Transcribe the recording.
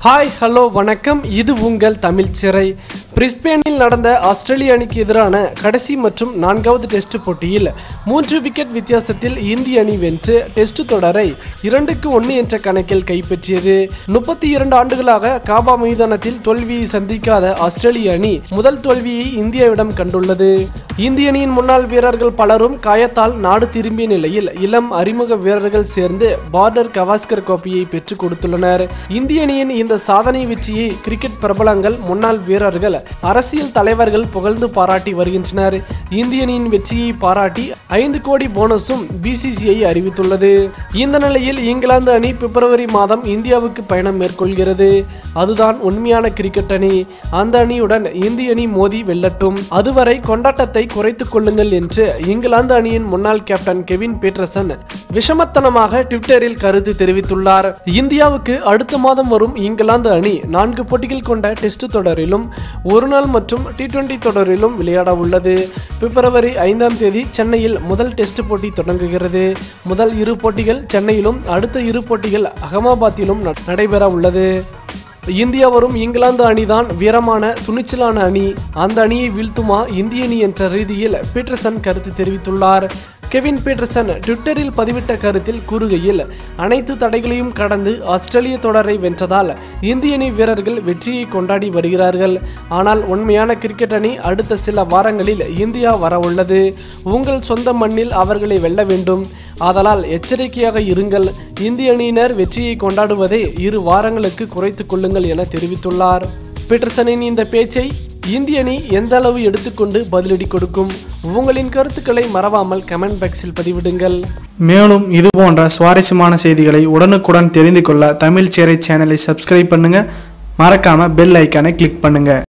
hi hello வணக்கம் இது உங்கள் தமிழ் சிறை பிரிஸ்பேனில் நடந்த ஆஸ்திரேலிய அணிக்கு எதிரான கடைசி மற்றும் நான்காவது டெஸ்ட் போட்டியில் மூன்று விக்கெட் வித்தியாசத்தில் இந்திய அணி வென்று டெஸ்ட் தொடரை இரண்டுக்கு ஒன்று என்ற கணக்கில் கைப்பற்றியது முப்பத்தி இரண்டு ஆண்டுகளாக காபா மைதானத்தில் தோல்வியை சந்திக்காத ஆஸ்திரேலிய அணி முதல் தோல்வியை இந்தியாவிடம் கண்டுள்ளது இந்திய அணியின் முன்னாள் வீரர்கள் பலரும் காயத்தால் நாடு திரும்பிய நிலையில் இளம் அறிமுக வீரர்கள் சேர்ந்து பார்டர் கவாஸ்கர் கோப்பையை பெற்றுக் கொடுத்துள்ளனர் இந்திய அணியின் இந்த சாதனை வெற்றியை கிரிக்கெட் பிரபலங்கள் முன்னாள் வீரர்கள் அரசியல் தலைவர்கள் புகழ்ந்து பாராட்டி வருகின்றனர் இந்திய அணியின் வெற்றியை பாராட்டி ஐந்து கோடி போனஸும் பிசிசிஐ அறிவித்துள்ளது இந்த நிலையில் இங்கிலாந்து அணி பிப்ரவரி மாதம் இந்தியாவுக்கு பயணம் மேற்கொள்கிறது அதுதான் உண்மையான கிரிக்கெட் அணி அந்த அணியுடன் இந்திய அணி மோதி வெல்லட்டும் அதுவரை கொண்டாட்டத்தை குறைத்துக் கொள்ளுங்கள் என்று இங்கிலாந்து அணியின் முன்னாள் கேப்டன் கெவின் பீட்டர்சன் விஷமத்தனமாக ட்விட்டரில் கருத்து தெரிவித்துள்ளார் இந்தியாவுக்கு அடுத்த மாதம் வரும் இங்கிலாந்து அணி நான்கு போட்டிகள் கொண்ட டெஸ்ட் தொடரிலும் ஒருநாள் மற்றும் டி டுவெண்டி தொடரிலும் விளையாட உள்ளது பிப்ரவரி ஐந்தாம் தேதி சென்னையில் முதல் டெஸ்ட் போட்டி தொடங்குகிறது முதல் இரு போட்டிகள் சென்னையிலும் அடுத்த இரு போட்டிகள் அகமதாபாத்திலும் ந- நடைபெற உள்ளது இந்தியா வரும் இங்கிலாந்து அணிதான் வீரமான துணிச்சலான அணி அந்த அணியை வீழ்த்துமா இந்திய அணி என்ற ரீதியில் பீட்டர்சன் கருத்து தெரிவித்துள்ளார் கெவின் பீட்டர்சன் ட்விட்டரில் பதிவிட்ட கருத்தில் கூறுகையில் அனைத்து தடைகளையும் கடந்து ஆஸ்திரேலிய தொடரை வென்றதால் இந்திய அணி வீரர்கள் வெற்றியை கொண்டாடி வருகிறார்கள் ஆனால் உண்மையான கிரிக்கெட் அணி அடுத்த சில வாரங்களில் இந்தியா வர உள்ளது உங்கள் சொந்த மண்ணில் அவர்களை வெல்ல வேண்டும் ஆதலால் எச்சரிக்கையாக இருங்கள் இந்திய அணியினர் வெற்றியை கொண்டாடுவதை இரு வாரங்களுக்கு குறைத்துக் கொள்ளுங்கள் என தெரிவித்துள்ளார் பீட்டர்சனின் இந்த பேச்சை இந்திய அணி எந்த அளவு எடுத்துக்கொண்டு பதிலடி கொடுக்கும் உங்களின் கருத்துக்களை மறவாமல் கமெண்ட் பாக்ஸில் பதிவிடுங்கள் மேலும் இது போன்ற சுவாரஸ்யமான செய்திகளை உடனுக்குடன் தெரிந்து கொள்ள தமிழ் சேரை சேனலை சப்ஸ்கிரைப் பண்ணுங்க மறக்காம பெல் ஐக்கானை கிளிக் பண்ணுங்க